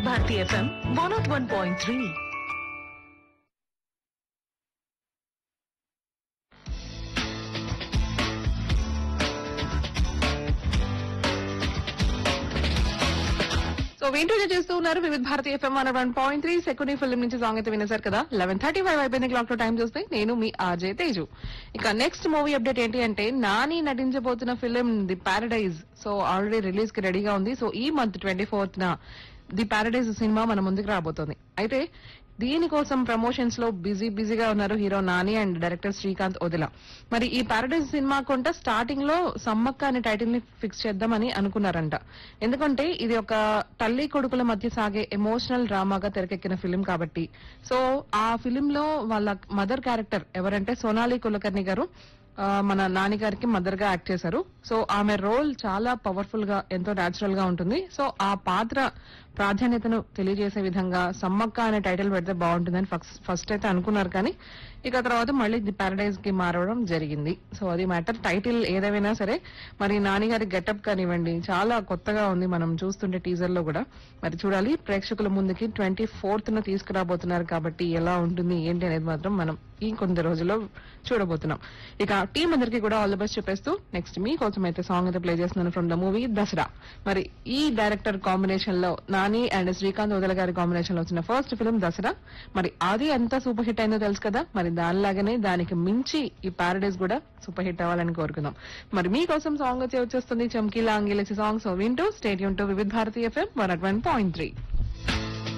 Bharati FM one not one point three so వింటూనే చేస్తూ ఉన్నారు Vividh Bharati FM one one point three second film నుంచి song అయితే వినేశారు కదా లెవెన్ థర్టీ ఫైవ్ అయిపోయింది క్లాక్ లో టైం చూస్తే నేను మీ ఆర్జే తేజు ఇక నెక్స్ట్ మూవీ అప్డేట్ ఏంటి అంటే నాని నటించబోతున్న film the Paradise so already release కి రెడీగా ఉంది సో ఈ మంత్ ట్వంటీ ఫోర్త్ న ది పారడైజ్ సినిమా మన ముందుకు రాబోతోంది అయితే దీనికోసం ప్రమోషన్స్ లో బిజీ బిజీగా ఉన్నారు hero Nani and director Srikanth Odela మరి ఈ పారడైజ్ సినిమా కొంట స్టార్టింగ్ లో సమ్మక్క అనే టైటిల్ ని ఫిక్స్ చేద్దామని అనుకున్నారంట ఎందుకంటే ఇది ఒక తల్లి కొడుకుల మధ్య సాగే ఎమోషనల్ డ్రామాగా తెరకెక్కిన ఫిలిం కాబట్టి సో ఆ ఫిలిం లో వాళ్ళ మదర్ క్యారెక్టర్ ఎవరంటే సోనాలి కులకర్ణి గారు ఆ, మన నాని గారికి మదర్ గా యాక్ట్ చేశారు సో ఆమె రోల్ చాలా పవర్ఫుల్ గా ఎంతో న్యాచురల్ గా ఉంటుంది సో ఆ పాత్ర ప్రాధాన్యతను తెలియజేసే విధంగా సమ్మక్క అనే టైటిల్ పెడితే బాగుంటుందని ఫస్ట్ ఫస్ట్ అయితే అనుకున్నారు కానీ ఇక తర్వాత మళ్ళీ ది పారడైజ్ కి మారడం జరిగింది సో అది మ్యాటర్ టైటిల్ ఏదేమైనా సరే మరి నాని గారి గెటప్ కానివ్వండి చాలా కొత్తగా ఉంది మనం చూస్తుంటే టీజర్ లో కూడా మరి చూడాలి ప్రేక్షకుల ముందుకి ట్వంటీ ఫోర్త్ న తీసుకురాబోతున్నారు కాబట్టి ఎలా ఉంటుంది ఏంటి అనేది మాత్రం మనం ఈ కొన్ని రోజుల్లో చూడబోతున్నాం ఇక టీం అందరికీ కూడా ఆల్ ద బెస్ట్ చెప్పేస్తూ నెక్స్ట్ మీ కోసం అయితే సాంగ్ అయితే ప్లే చేస్తున్నాను ఫ్రమ్ ద మూవీ దసరా మరి ఈ డైరెక్టర్ కాంబినేషన్ లో నాని అండ్ శ్రీకాంత్ వదల గారి కాంబినేషన్ లో వచ్చిన ఫస్ట్ ఫిల్మ్ దసరా మరి అది ఎంత సూపర్ హిట్ అయిందో తెలుసు కదా మరి దానిలాగానే దానికి మించి ఈ పారడైజ్ కూడా సూపర్ హిట్ అవ్వాలని కోరుకుందాం మరి మీకోసం సాంగ్ వచ్చి వచ్చేస్తుంది చమ్కీలా అంగిలేసి సాంగ్స్ వింటూ stay tuned to Vividh Bharati FM one at one point three